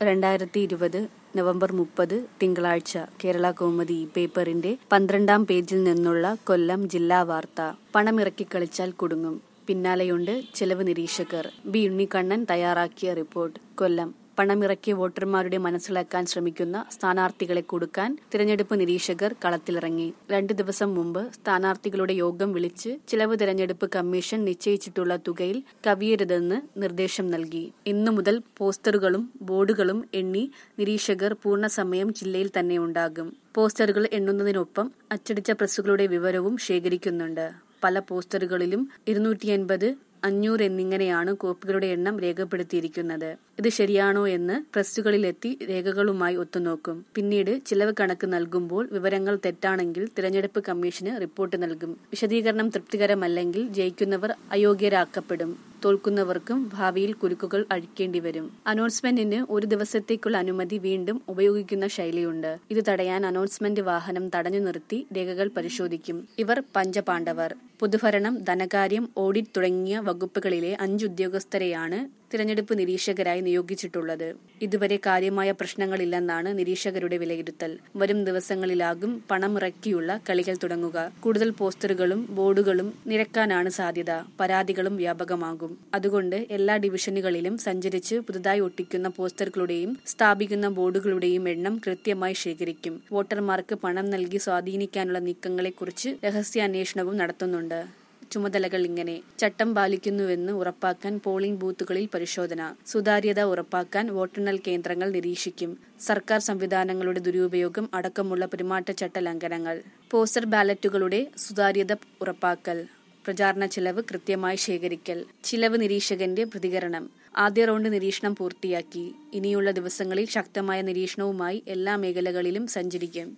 രണ്ടായിരത്തി ഇരുപത് നവംബർ മുപ്പത് തിങ്കളാഴ്ച കേരള കൗമുദി പേപ്പറിന്റെ പന്ത്രണ്ടാം പേജിൽ നിന്നുള്ള കൊല്ലം ജില്ലാ വാർത്ത പണമിറക്കി കളിച്ചാൽ കുടുങ്ങും പിന്നാലെയുണ്ട് ചെലവ് നിരീക്ഷകർ ബി ഉണ്ണിക്കണ്ണൻ തയ്യാറാക്കിയ റിപ്പോർട്ട് കൊല്ലം പണമിറക്കി വോട്ടർമാരുടെ മനസ്സിലാക്കാൻ ശ്രമിക്കുന്ന സ്ഥാനാർത്ഥികളെ കൊടുക്കാൻ തിരഞ്ഞെടുപ്പ് നിരീക്ഷകർ കളത്തിലിറങ്ങി രണ്ടു ദിവസം മുമ്പ് സ്ഥാനാർത്ഥികളുടെ യോഗം വിളിച്ച് ചിലവ് തിരഞ്ഞെടുപ്പ് കമ്മീഷൻ നിശ്ചയിച്ചിട്ടുള്ള തുകയിൽ കവിയരുതെന്ന് നിർദ്ദേശം നൽകി ഇന്നു മുതൽ പോസ്റ്ററുകളും ബോർഡുകളും എണ്ണി നിരീക്ഷകർ പൂർണ്ണസമയം ജില്ലയിൽ തന്നെ ഉണ്ടാകും പോസ്റ്ററുകൾ എണ്ണുന്നതിനൊപ്പം അച്ചടിച്ച പ്രസ്സുകളുടെ വിവരവും ശേഖരിക്കുന്നുണ്ട് പല പോസ്റ്ററുകളിലും ഇരുന്നൂറ്റി എൺപത് അഞ്ഞൂറ് എന്നിങ്ങനെയാണ് കോപ്പികളുടെ എണ്ണം രേഖപ്പെടുത്തിയിരിക്കുന്നത് ഇത് ശരിയാണോ എന്ന് പ്രസ്സുകളിലെത്തി രേഖകളുമായി ഒത്തുനോക്കും പിന്നീട് ചിലവ് കണക്ക് നൽകുമ്പോൾ വിവരങ്ങൾ തെറ്റാണെങ്കിൽ തിരഞ്ഞെടുപ്പ് കമ്മീഷന് റിപ്പോർട്ട് നൽകും വിശദീകരണം തൃപ്തികരമല്ലെങ്കിൽ ജയിക്കുന്നവർ അയോഗ്യരാക്കപ്പെടും തോൽക്കുന്നവർക്കും ഭാവിയിൽ കുരുക്കുകൾ അഴിക്കേണ്ടി വരും അനൗൺസ്മെന്റിന് ഒരു ദിവസത്തേക്കുള്ള അനുമതി വീണ്ടും ഉപയോഗിക്കുന്ന ശൈലിയുണ്ട് ഇത് തടയാൻ അനൗൺസ്മെന്റ് വാഹനം തടഞ്ഞു നിർത്തി രേഖകൾ പരിശോധിക്കും ഇവർ പഞ്ചപാണ്ഡവർ പൊതുഭരണം ധനകാര്യം ഓഡിറ്റ് തുടങ്ങിയ വകുപ്പുകളിലെ അഞ്ച് ഉദ്യോഗസ്ഥരെയാണ് തിരഞ്ഞെടുപ്പ് നിരീക്ഷകരായി നിയോഗിച്ചിട്ടുള്ളത് ഇതുവരെ കാര്യമായ പ്രശ്നങ്ങളില്ലെന്നാണ് നിരീക്ഷകരുടെ വിലയിരുത്തൽ വരും ദിവസങ്ങളിലാകും പണമിറക്കിയുള്ള കളികൾ തുടങ്ങുക കൂടുതൽ പോസ്റ്ററുകളും ബോർഡുകളും നിരക്കാനാണ് സാധ്യത പരാതികളും വ്യാപകമാകും അതുകൊണ്ട് എല്ലാ ഡിവിഷനുകളിലും സഞ്ചരിച്ച് പുതുതായി ഒട്ടിക്കുന്ന പോസ്റ്ററുകളുടെയും സ്ഥാപിക്കുന്ന ബോർഡുകളുടെയും എണ്ണം കൃത്യമായി ശേഖരിക്കും വോട്ടർമാർക്ക് പണം നൽകി സ്വാധീനിക്കാനുള്ള നീക്കങ്ങളെക്കുറിച്ച് രഹസ്യാന്വേഷണവും നടത്തുന്നുണ്ട് ചുമതലകൾ ഇങ്ങനെ ചട്ടം പാലിക്കുന്നുവെന്ന് ഉറപ്പാക്കാൻ പോളിംഗ് ബൂത്തുകളിൽ പരിശോധന സുതാര്യത ഉറപ്പാക്കാൻ വോട്ടെണ്ണൽ കേന്ദ്രങ്ങൾ നിരീക്ഷിക്കും സർക്കാർ സംവിധാനങ്ങളുടെ ദുരുപയോഗം അടക്കമുള്ള പെരുമാറ്റച്ചട്ട ലംഘനങ്ങൾ പോസ്റ്റർ ബാലറ്റുകളുടെ സുതാര്യത ഉറപ്പാക്കൽ പ്രചാരണ ചെലവ് കൃത്യമായി ശേഖരിക്കൽ ചിലവ് നിരീക്ഷകന്റെ പ്രതികരണം ആദ്യ റൗണ്ട് നിരീക്ഷണം പൂർത്തിയാക്കി ഇനിയുള്ള ദിവസങ്ങളിൽ ശക്തമായ നിരീക്ഷണവുമായി എല്ലാ മേഖലകളിലും സഞ്ചരിക്കും